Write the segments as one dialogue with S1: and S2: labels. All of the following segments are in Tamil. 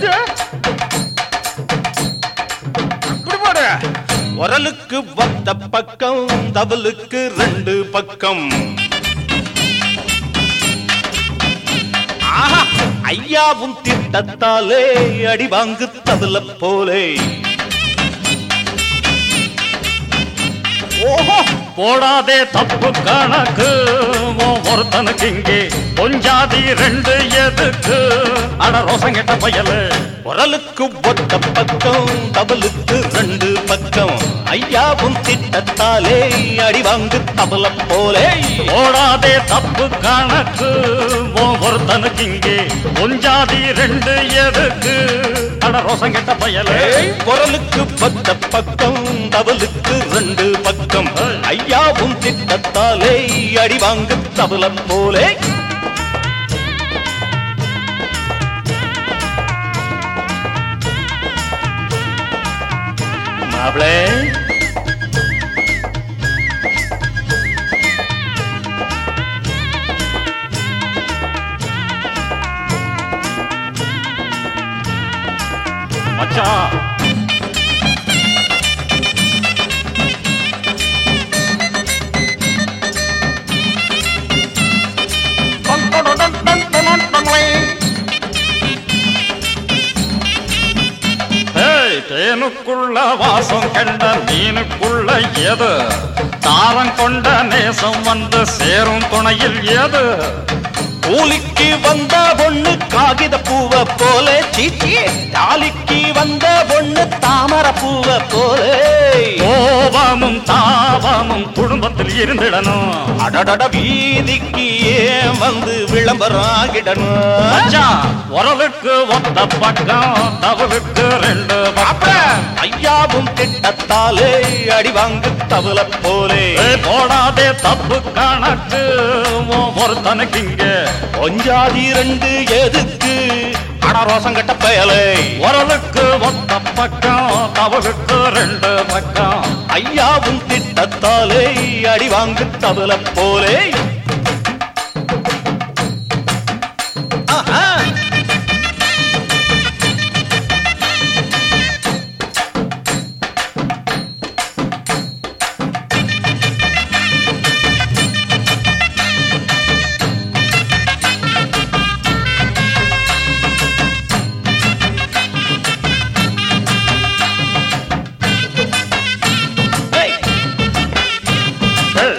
S1: எது இப்படி போடு
S2: உரலுக்கு ஒத்த பக்கம் தவலுக்கு ரெண்டு பக்கம் ஆஹா ஐயாவும் திட்டத்தாலே அடி வாங்கு தவல போலே
S1: ஓஹோ போடாதே தப்பு கணக்கு உன் ஒருத்தனுக்கு இங்கே பொஞ்சாதி ரெண்டு எதுக்கு அட ரோசம் கெட்ட பயலு
S2: உரலுக்கு ஒத்த பக்கம் தவலுக்கு ரெண்டு பக்கம் ஐயாவும் திட்டத்தாலே அடி வாங்கு தவல போலே
S1: போடாதே தப்பு கணக்கு உன் ஒருத்தனுக்கு இங்கே பொஞ்சாதி ரெண்டு எதுக்கு அட ரோசம் கெட்ட பயலு
S2: குரலுக்கு பத்த பக்கம் தவலுக்கு ரெண்டு பக்கம் ஐயாவும் திட்டத்தாலே அடி வாங்கு தவல போலே மாப்பிளே
S1: மச்சான் ஏய், தேனுக்குள்ள வாசம் கண்ட மீனுக்குள்ள எது தாரம் கொண்ட நேசம் வந்து சேரும் துணையில் எது
S2: கூலிக்கு வந்த பொண்ணு காகித பூவ போல சீச்சி தாலிக்கு வந்த பொண்ணு தாமர பூவ போல
S1: கோபமும் தாபமும் குடும்பத்தில் இருந்திடணும்
S2: அடடட வீதிக்கு ஏன் வந்து விளம்பரம் ஆகிடணும்
S1: மச்சான், உரலுக்கு ஒத்த பக்கம் தவளுக்கு ரெண்டு பக்கம்
S2: ஐயாவும் திட்டத்தாலே அடி வாங்கு தவல போலே
S1: ஏய், போடாதே தப்பு கணக்கு உன் ஒருத்தனுக்கு இங்க
S2: கொஞ்சாதி ரெண்டு எதுக்கு அடரோசம் கட்ட பயலே
S1: உரலுக்கு ஒத்த பக்கம் தவளுக்கு ரெண்டு பக்கம்
S2: ஐயாவும் திட்டத்தாலே அடி வாங்கு தவல போலே ஆஹா Hey!
S1: ஏய்,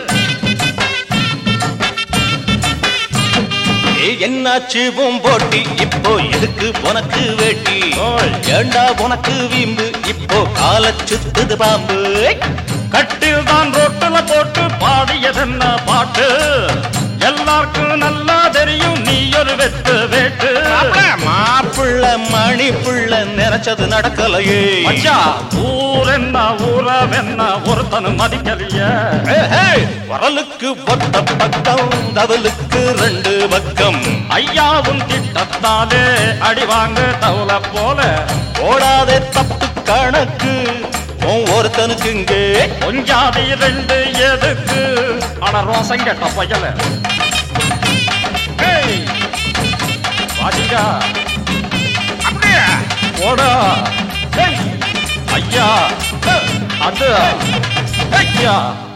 S2: ஏய், என்னாச்சு உன் போட்டி இப்போ எதுக்கு உனக்கு வேட்டி
S1: ஓய்.
S2: ஏண்டா உனக்கு வீம்பு இப்போ கால சுத்துது பாம்பு
S1: கட்டில் தான் ரோட்டுல போட்டு பாடியதென்ன பாட்டு எல்லாருக்கும் நல்லா தெரியும் நீ ஒரு வெத்து வேட்டு
S2: மாப்பிள்ள மணி புள்ள நினைச்சது நடக்கலையே
S1: மச்சா ஊர் என்ன ஊரவென்ன ஒருத்தனு மதிக்கலையே
S2: ஏய், ஏய், வரலுக்கு ஒத்த பக்கம் தவலுக்கு ரெண்டு பக்கம்
S1: ஐயாவும் திட்டத்தாலே அடி வாங்க தவளை போல
S2: ஓடாதே தப்பு கணக்கு உன் ஒருத்தனுக்கு இங்கே
S1: கொஞ்சாதி ரெண்டு எதுக்கு ஆனா ரோசம் கெட்ட பயல ஏய், வாடியா
S2: அப்படியா
S1: போடா ஏய், ஐயா அது ஐயா